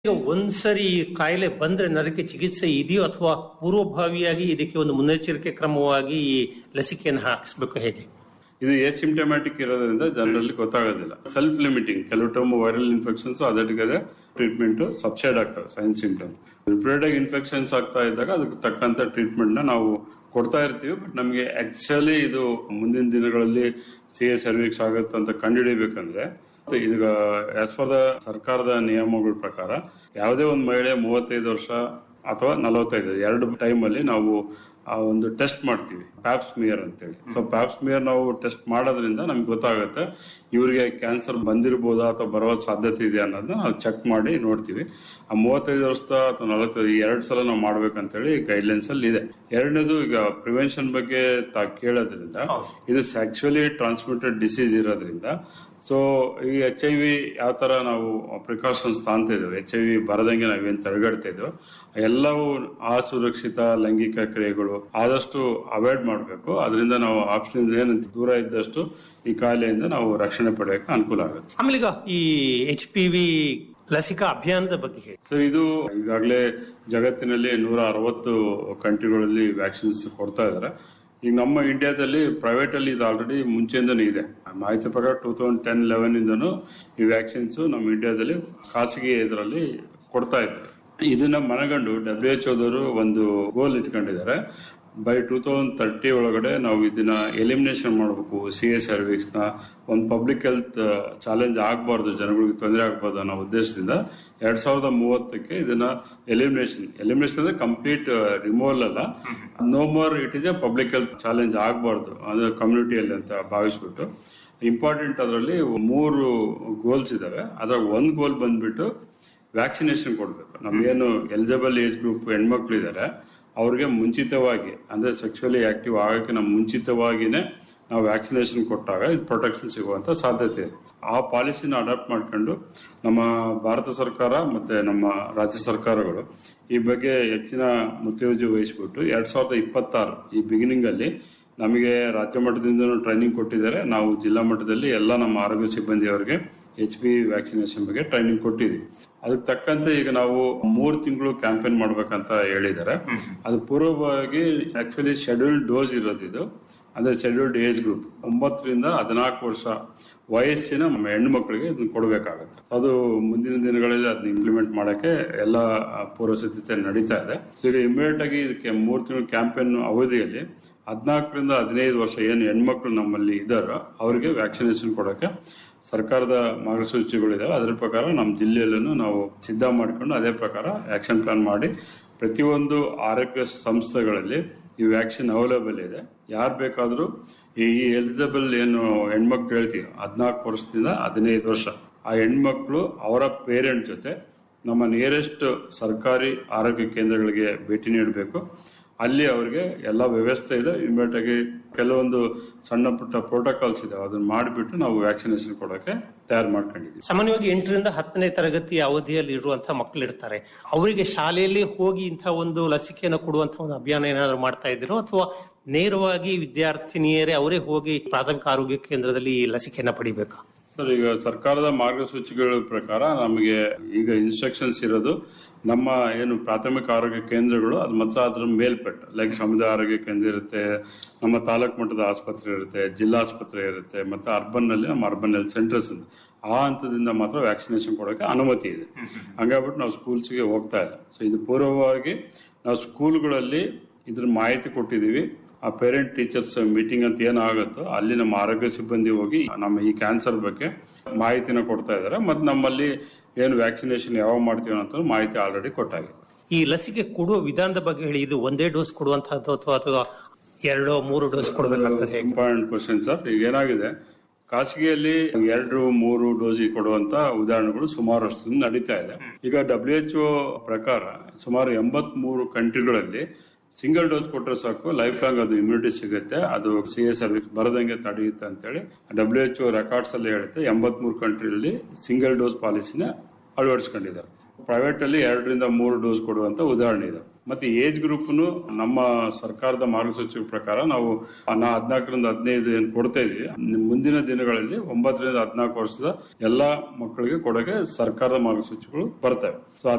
ಈಗ ಒಂದ್ಸರಿ ಈ ಕಾಯಿಲೆ ಬಂದ್ರೆ ಅದಕ್ಕೆ ಚಿಕಿತ್ಸೆ ಇದೆಯೋ ಅಥವಾ ಪೂರ್ವಭಾವಿಯಾಗಿ ಇದಕ್ಕೆ ಒಂದು ಮುನ್ನೆಚ್ಚರಿಕೆ ಕ್ರಮವಾಗಿ ಈ ಲಸಿಕೆಯನ್ನು ಹಾಕಿಸ್ಬೇಕು ಹೇಗೆ ಇದು ಸಿಂಪ್ಟಮ್ಯಾಟಿಕ್ ಇರೋದ್ರಿಂದ ಜನರಲ್ಲಿ ಗೊತ್ತಾಗೋದಿಲ್ಲ ಸೆಲ್ಫ್ ಲಿಮಿಟಿಂಗ್ ಕೆಲವು ಟರ್ಮ್ ವೈರಲ್ ಇನ್ಫೆಕ್ಷನ್ಸ್ ಅದಕ್ಕೆ ಟ್ರೀಟ್ಮೆಂಟ್ ಸಬ್ಸೈಡ್ ಆಗ್ತವೆ ಸೈನ್ ಸಿಂಪ್ಟಮ್ ರಿಪೀಟೆಡ್ ಆಗಿ ಇನ್ಫೆಕ್ಷನ್ಸ್ ಆಗ್ತಾ ಇದ್ದಾಗ ಅದಕ್ಕೆ ತಕ್ಕಂತ ಟ್ರೀಟ್ಮೆಂಟ್ ನ ನಾವು ಕೊಡ್ತಾ ಇರ್ತೀವಿ ಬಟ್ ನಮಗೆ ಆಕ್ಚುಲಿ ಇದು ಮುಂದಿನ ದಿನಗಳಲ್ಲಿ ಸಿ ಎ ಸರ್ವಿಕ್ಸ್ ಆಗುತ್ತೆ ಅಂತ ಕಂಡುಹಿಡಿಬೇಕಂದ್ರೆ ಈಗ ಆಸ್ ಫಾರ್ ದ ಸರ್ಕಾರದ ನಿಯಮಗಳ ಪ್ರಕಾರ ಯಾವುದೇ ಒಂದು ಮಹಿಳೆ ಮೂವತ್ತೈದು ವರ್ಷ ಅಥವಾ ನಲವತ್ತೈದು ಎರಡು ಟೈಮ್ ಅಲ್ಲಿ ನಾವು ಆ ಒಂದು ಟೆಸ್ಟ್ ಮಾಡ್ತೀವಿ ಪ್ಯಾಪ್ಸ್ಮಿಯರ್ ಅಂತೇಳಿ ಸೊ ಪ್ಯಾಪ್ಸ್ಮಿಯರ್ ನಾವು ಟೆಸ್ಟ್ ಮಾಡೋದ್ರಿಂದ ನಮ್ಗೆ ಗೊತ್ತಾಗುತ್ತೆ ಇವರಿಗೆ ಕ್ಯಾನ್ಸರ್ ಬಂದಿರ್ಬೋದಾ ಅಥವಾ ಬರುವ ಸಾಧ್ಯತೆ ಇದೆಯಾ ಅನ್ನೋದನ್ನ ನಾವು ಚೆಕ್ ಮಾಡಿ ನೋಡ್ತೀವಿ ಆ ಮೂವತ್ತೈದು ವರ್ಷದ ಅಥವಾ ನಲವತ್ತೈದು ಎರಡು ಸಲ ನಾವು ಮಾಡ್ಬೇಕಂತೇಳಿ ಗೈಡ್ಲೈನ್ಸ್ ಅಲ್ಲಿ ಇದೆ ಎರಡನೇದು ಈಗ ಪ್ರಿವೆನ್ಷನ್ ಬಗ್ಗೆ ತಾ ಕೇಳೋದ್ರಿಂದ ಇದು ಆಕ್ಚುಲಿ ಟ್ರಾನ್ಸ್ಮಿಟೆಡ್ ಡಿಸೀಸ್ ಇರೋದ್ರಿಂದ ಸೊ ಈ ಎಚ್ ಐ ವಿ ಯಾವ ತರ ನಾವು ಪ್ರಿಕಾಷನ್ಸ್ ತಾಂತ ಇದ್ದೇವೆ ಎಚ್ ಐ ವಿ ಬರದಂಗೆ ನಾವೇನ್ ತಡೆಗಡ್ತಾ ಇದ್ದೇವೆ ಎಲ್ಲವೂ ಅಸುರಕ್ಷಿತ ಲೈಂಗಿಕ ಕ್ರಿಯೆಗಳು ಆದಷ್ಟು ಅವಾಯ್ಡ್ ಮಾಡಬೇಕು ಅದರಿಂದ ನಾವು ಆಪ್ಷನ್ ಏನು ದೂರ ಇದ್ದಷ್ಟು ಈ ಕಾಯಿಲೆಯಿಂದ ನಾವು ರಕ್ಷಣೆ ಪಡೆಯಕ್ಕೆ ಅನುಕೂಲ ಆಗುತ್ತೆ ಆಮೇಲೆ ಈಗ ಈ ಎಚ್ ಪಿ ವಿ ಲಸಿಕಾ ಅಭಿಯಾನದ ಬಗ್ಗೆ ಹೇಳಿ ಸರ್ ಇದು ಈಗಾಗಲೇ ಜಗತ್ತಿನಲ್ಲಿ ನೂರ ಅರವತ್ತು ಕಂಟ್ರಿಗಳಲ್ಲಿ ವ್ಯಾಕ್ಸಿನ್ಸ್ ಕೊಡ್ತಾ ಇದ್ದಾರೆ ಈಗ ನಮ್ಮ ಇಂಡಿಯಾದಲ್ಲಿ ಪ್ರೈವೇಟ್ ಅಲ್ಲಿ ಇದು ಆಲ್ರೆಡಿ ಮುಂಚೆಯಿಂದನೂ ಇದೆ ಮಾಹಿತಿ ಪ್ರಕಾರ ಟೂ ತೌಸಂಡ್ ಟೆನ್ ಲೆವೆನ್ ಇಂದನೂ ಈ ವ್ಯಾಕ್ಸಿನ್ಸ್ ನಮ್ಮ ಇಂಡಿಯಾದಲ್ಲಿ ಖಾಸಗಿ ಇದರಲ್ಲಿ ಕೊಡ್ತಾ ಇದ್ದಾರೆ ಇದನ್ನ ಮನಗಂಡು ಡಬ್ಲ್ಯೂ ಎಚ್ ಓದವರು ಒಂದು ಗೋಲ್ ಇಟ್ಕೊಂಡಿದ್ದಾರೆ ಬೈ ಟೂ ತೌಸಂಡ್ ತರ್ಟಿ ಒಳಗಡೆ ನಾವು ಇದನ್ನ ಎಲಿಮಿನೇಷನ್ ಮಾಡಬೇಕು ಸಿ ಎ ಸರ್ವಿಕ್ಸ್ ನ ಒಂದು ಪಬ್ಲಿಕ್ ಹೆಲ್ತ್ ಚಾಲೆಂಜ್ ಆಗಬಾರ್ದು ಜನಗಳಿಗೆ ತೊಂದರೆ ಆಗಬಾರ್ದು ಅನ್ನೋ ಉದ್ದೇಶದಿಂದ ಎರಡ್ ಸಾವಿರದ ಮೂವತ್ತಕ್ಕೆ ಇದನ್ನ ಎಲಿಮಿನೇಷನ್ ಎಲಿಮಿನೇಷನ್ ಅಂದ್ರೆ ಕಂಪ್ಲೀಟ್ ರಿಮೂವಲ್ ಅಲ್ಲ no more it is a public health challenge ಆಗಬಾರ್ದು ಅಂದ್ರೆ ಕಮ್ಯುನಿಟಿಯಲ್ಲಿ ಅಂತ ಭಾವಿಸ್ಬಿಟ್ಟು ಇಂಪಾರ್ಟೆಂಟ್ ಅದರಲ್ಲಿ ಮೂರು ಗೋಲ್ಸ್ ಇದಾವೆ ಅದ್ರ ಒಂದ್ ಗೋಲ್ ಬಂದ್ಬಿಟ್ಟು ವ್ಯಾಕ್ಸಿನೇಷನ್ ಕೊಡಬೇಕು ನಮ್ಗೇನು ಎಲಿಜಿಬಲ್ ಏಜ್ ಗ್ರೂಪ್ ಹೆಣ್ಮಕ್ಳು ಇದ್ದಾರೆ ಅವ್ರಿಗೆ ಮುಂಚಿತವಾಗಿ ಅಂದ್ರೆ ಸೆಕ್ಸುವಲಿ ಆಕ್ಟಿವ್ ಆಗಕ್ಕೆ ನಮ್ಮ ಮುಂಚಿತವಾಗಿನೇ ನಾವು ವ್ಯಾಕ್ಸಿನೇಷನ್ ಕೊಟ್ಟಾಗ ಇದು ಪ್ರೊಟೆಕ್ಷನ್ ಸಿಗುವಂತ ಸಾಧ್ಯತೆ ಇದೆ ಆ ಪಾಲಿಸಿನ ಅಡಾಪ್ಟ್ ಮಾಡ್ಕೊಂಡು ನಮ್ಮ ಭಾರತ ಸರ್ಕಾರ ಮತ್ತೆ ನಮ್ಮ ರಾಜ್ಯ ಸರ್ಕಾರಗಳು ಈ ಬಗ್ಗೆ ಹೆಚ್ಚಿನ ಮುತುವರ್ಜಿ ವಹಿಸ್ಬಿಟ್ಟು ಎರಡ್ ಸಾವಿರದ ಇಪ್ಪತ್ತಾರು ಈ ಬಿಗಿನಿಂಗ್ ಅಲ್ಲಿ ನಮಗೆ ರಾಜ್ಯ ಮಟ್ಟದಿಂದ ಟ್ರೈನಿಂಗ್ ಕೊಟ್ಟಿದ್ದಾರೆ ನಾವು ಜಿಲ್ಲಾ ಮಟ್ಟದಲ್ಲಿ ಎಲ್ಲ ನಮ್ಮ ಆರೋಗ್ಯ ಸಿಬ್ಬಂದಿಯವರಿಗೆ ಎಚ್ ಪಿ ವ್ಯಾಕ್ಸಿನೇಷನ್ ಬಗ್ಗೆ ಟ್ರೈನಿಂಗ್ ಕೊಟ್ಟಿದ್ವಿ ಅದಕ್ಕೆ ತಕ್ಕಂತೆ ಈಗ ನಾವು ಮೂರು ತಿಂಗಳು ಕ್ಯಾಂಪೇನ್ ಮಾಡ್ಬೇಕಂತ ಹೇಳಿದ್ದಾರೆ ಅದು ಪೂರ್ವವಾಗಿ ಆಕ್ಚುಲಿ ಶೆಡ್ಯೂಲ್ ಡೋಸ್ ಇರೋದು ಇದು ಅಂದ್ರೆ ಶೆಡ್ಯೂಲ್ಡ್ ಏಜ್ ಗ್ರೂಪ್ ಒಂಬತ್ತರಿಂದ ಹದಿನಾಲ್ಕು ವರ್ಷ ವಯಸ್ಸಿನ ನಮ್ಮ ಹೆಣ್ಣು ಮಕ್ಕಳಿಗೆ ಇದನ್ನ ಕೊಡಬೇಕಾಗುತ್ತೆ ಅದು ಮುಂದಿನ ದಿನಗಳಲ್ಲಿ ಅದನ್ನ ಇಂಪ್ಲಿಮೆಂಟ್ ಮಾಡಕ್ಕೆ ಎಲ್ಲ ಪೂರ್ವ ಸಿದ್ಧತೆ ನಡೀತಾ ಇದೆ ಸೊ ಈಗ ಇಮಿಡಿಯೇಟ್ ಆಗಿ ಇದಕ್ಕೆ ಮೂರು ತಿಂಗಳು ಕ್ಯಾಂಪೇನ್ ಅವಧಿಯಲ್ಲಿ ಹದಿನಾಲ್ಕರಿಂದ ಹದಿನೈದು ವರ್ಷ ಏನು ಹೆಣ್ಮಕ್ಳು ನಮ್ಮಲ್ಲಿ ಇದ್ದಾರೋ ಅವರಿಗೆ ವ್ಯಾಕ್ಸಿನೇಷನ್ ಕೊಡಕ್ಕೆ ಸರ್ಕಾರದ ಮಾರ್ಗಸೂಚಿಗಳಿದಾವೆ ಅದರ ಪ್ರಕಾರ ನಮ್ಮ ಜಿಲ್ಲೆಯಲ್ಲೂ ನಾವು ಸಿದ್ಧ ಮಾಡಿಕೊಂಡು ಅದೇ ಪ್ರಕಾರ ಆಕ್ಷನ್ ಪ್ಲಾನ್ ಮಾಡಿ ಪ್ರತಿಯೊಂದು ಆರೋಗ್ಯ ಸಂಸ್ಥೆಗಳಲ್ಲಿ ಈ ವ್ಯಾಕ್ಸಿನ್ ಅವೈಲೇಬಲ್ ಇದೆ ಯಾರು ಬೇಕಾದರೂ ಈ ಎಲಿಜಿಬಲ್ ಏನು ಹೆಣ್ಮಕ್ಳು ಹೇಳ್ತೀವಿ ಹದಿನಾಲ್ಕು ವರ್ಷದಿಂದ ಹದಿನೈದು ವರ್ಷ ಆ ಹೆಣ್ಮಕ್ಳು ಅವರ ಪೇರೆಂಟ್ ಜೊತೆ ನಮ್ಮ ನಿಯರೆಸ್ಟ್ ಸರ್ಕಾರಿ ಆರೋಗ್ಯ ಕೇಂದ್ರಗಳಿಗೆ ಭೇಟಿ ನೀಡಬೇಕು ಅಲ್ಲಿ ಅವರಿಗೆ ಎಲ್ಲ ವ್ಯವಸ್ಥೆ ಇದೆ ಇಮಿಡಿಯೇಟ್ ಆಗಿ ಕೆಲವೊಂದು ಸಣ್ಣ ಪುಟ್ಟ ಪ್ರೋಟೋಕಾಲ್ಸ್ ಇದೆ ಅದನ್ನ ಮಾಡಿಬಿಟ್ಟು ನಾವು ವ್ಯಾಕ್ಸಿನೇಷನ್ ಕೊಡೋಕೆ ತಯಾರು ಮಾಡ್ಕೊಂಡಿದ್ದೀವಿ ಸಾಮಾನ್ಯವಾಗಿ ಎಂಟರಿಂದ ಹತ್ತನೇ ತರಗತಿ ಅವಧಿಯಲ್ಲಿ ಇರುವಂತಹ ಮಕ್ಕಳು ಇರ್ತಾರೆ ಅವರಿಗೆ ಶಾಲೆಯಲ್ಲಿ ಹೋಗಿ ಇಂತಹ ಒಂದು ಲಸಿಕೆಯನ್ನು ಕೊಡುವಂತಹ ಒಂದು ಅಭಿಯಾನ ಏನಾದ್ರು ಮಾಡ್ತಾ ಇದ್ದೀರೋ ಅಥವಾ ನೇರವಾಗಿ ವಿದ್ಯಾರ್ಥಿನಿಯರೇ ಅವರೇ ಹೋಗಿ ಪ್ರಾಥಮಿಕ ಆರೋಗ್ಯ ಕೇಂದ್ರದಲ್ಲಿ ಈ ಲಸಿಕೆಯನ್ನ ಪಡಿಬೇಕಾ ಸರ್ ಈಗ ಸರ್ಕಾರದ ಮಾರ್ಗಸೂಚಿಗಳ ಪ್ರಕಾರ ನಮಗೆ ಈಗ ಇನ್ಸ್ಟ್ರಕ್ಷನ್ಸ್ ಇರೋದು ನಮ್ಮ ಏನು ಪ್ರಾಥಮಿಕ ಆರೋಗ್ಯ ಕೇಂದ್ರಗಳು ಅದು ಮತ್ತೆ ಅದ್ರ ಮೇಲ್ಪಟ್ಟು ಲೈಕ್ ಸಮುದಾಯ ಆರೋಗ್ಯ ಕೇಂದ್ರ ಇರುತ್ತೆ ನಮ್ಮ ತಾಲೂಕು ಮಟ್ಟದ ಆಸ್ಪತ್ರೆ ಇರುತ್ತೆ ಜಿಲ್ಲಾ ಆಸ್ಪತ್ರೆ ಇರುತ್ತೆ ಮತ್ತೆ ಅರ್ಬನ್ ನಲ್ಲಿ ನಮ್ಮ ಅರ್ಬನ್ ಹೆಲ್ತ್ ಸೆಂಟರ್ಸ್ ಆ ಹಂತದಿಂದ ಮಾತ್ರ ವ್ಯಾಕ್ಸಿನೇಷನ್ ಕೊಡೋಕೆ ಅನುಮತಿ ಇದೆ ಹಂಗಾಗ್ಬಿಟ್ಟು ನಾವು ಸ್ಕೂಲ್ಸ್ಗೆ ಹೋಗ್ತಾ ಇಲ್ಲ ಸೊ ಇದು ಪೂರ್ವವಾಗಿ ನಾವು ಸ್ಕೂಲ್ಗಳಲ್ಲಿ ಇದ್ರ ಮಾಹಿತಿ ಕೊಟ್ಟಿದ್ದೀವಿ ಆ ಪೇರೆಂಟ್ ಟೀಚರ್ಸ್ ಮೀಟಿಂಗ್ ಅಂತ ಏನಾಗುತ್ತೋ ಅಲ್ಲಿ ನಮ್ಮ ಆರೋಗ್ಯ ಸಿಬ್ಬಂದಿ ಹೋಗಿ ನಮ್ಮ ಈ ಕ್ಯಾನ್ಸರ್ ಬಗ್ಗೆ ಮಾಹಿತಿನ ಕೊಡ್ತಾ ಇದ್ದಾರೆ ಮತ್ತೆ ನಮ್ಮಲ್ಲಿ ಏನು ವ್ಯಾಕ್ಸಿನೇಷನ್ ಯಾವಾಗ ಮಾಡ್ತೀವಿ ಅಂತ ಮಾಹಿತಿ ಆಲ್ರೆಡಿ ಕೊಟ್ಟಾಗಿದೆ ಈ ಲಸಿಕೆ ಕೊಡುವ ವಿಧಾನದ ಬಗ್ಗೆ ಹೇಳಿ ಇದು ಒಂದೇ ಡೋಸ್ ಕೊಡುವಂತಹದ್ದು ಅಥವಾ ಅಥವಾ ಎರಡೋ ಮೂರು ಡೋಸ್ ಕೊಡಬೇಕಾಗ್ತದೆ ಹೇಗೆ ಇಂಪಾರ್ಟೆಂಟ್ ಕ್ವಶನ್ ಸರ್ ಈಗ ಏನಾಗಿದೆ ಖಾಸಗಿಯಲ್ಲಿ ಎರಡು ಮೂರು ಡೋಸ್ ಕೊಡುವಂತ ಉದಾಹರಣೆಗಳು ಸುಮಾರು ವರ್ಷದಿಂದ ನಡೀತಾ ಇದೆ ಈಗ ಡಬ್ಲ್ಯೂ ಎಚ್ ಪ್ರಕಾರ ಸುಮಾರು ಎಂಬತ್ ಮೂರು ಕಂಟ್ರಿಗಳಲ್ಲಿ ಸಿಂಗಲ್ ಡೋಸ್ ಕೊಟ್ಟರೆ ಸಾಕು ಲೈಫ್ ಲಾಂಗ್ ಅದು ಇಮ್ಯುನಿಟಿ ಸಿಗುತ್ತೆ ಅದು ಸಿ ಎಸ್ ಸರ್ವಿಸ್ ಬರದಂಗೆ ತಡೆಯುತ್ತೆ ಅಂತೇಳಿ ಡಬ್ಲ್ಯೂ ಎಚ್ ರೆಕಾರ್ಡ್ಸ್ ಅಲ್ಲಿ ಹೇಳುತ್ತೆ ಎಂಬತ್ ಮೂರು ಕಂಟ್ರಿಯಲ್ಲಿ ಸಿಂಗಲ್ ಡೋಸ್ ಪಾಲಿಸಿನ ಅಳವಡಿಸ್ಕೊಂಡಿದ್ದಾರೆ ಪ್ರೈವೇಟ್ ಅಲ್ಲಿ ಎರಡರಿಂದ ಮೂರು ಡೋಸ್ ಕೊಡುವಂತ ಉದಾಹರಣೆ ಇದೆ ಮತ್ತೆ ಏಜ್ ಗ್ರೂಪ್ ನಮ್ಮ ಸರ್ಕಾರದ ಮಾರ್ಗಸೂಚಿ ಪ್ರಕಾರ ನಾವು ನಾ ಹದಿನಾಲ್ಕರಿಂದ ಹದಿನೈದು ಏನ್ ಕೊಡ್ತಾ ಇದೀವಿ ಮುಂದಿನ ದಿನಗಳಲ್ಲಿ ಒಂಬತ್ತರಿಂದ ಹದಿನಾಲ್ಕು ವರ್ಷದ ಎಲ್ಲಾ ಮಕ್ಕಳಿಗೆ ಕೊಡೋಕೆ ಸರ್ಕಾರದ ಮಾರ್ಗಸೂಚಿಗಳು ಬರ್ತವೆ ಸೊ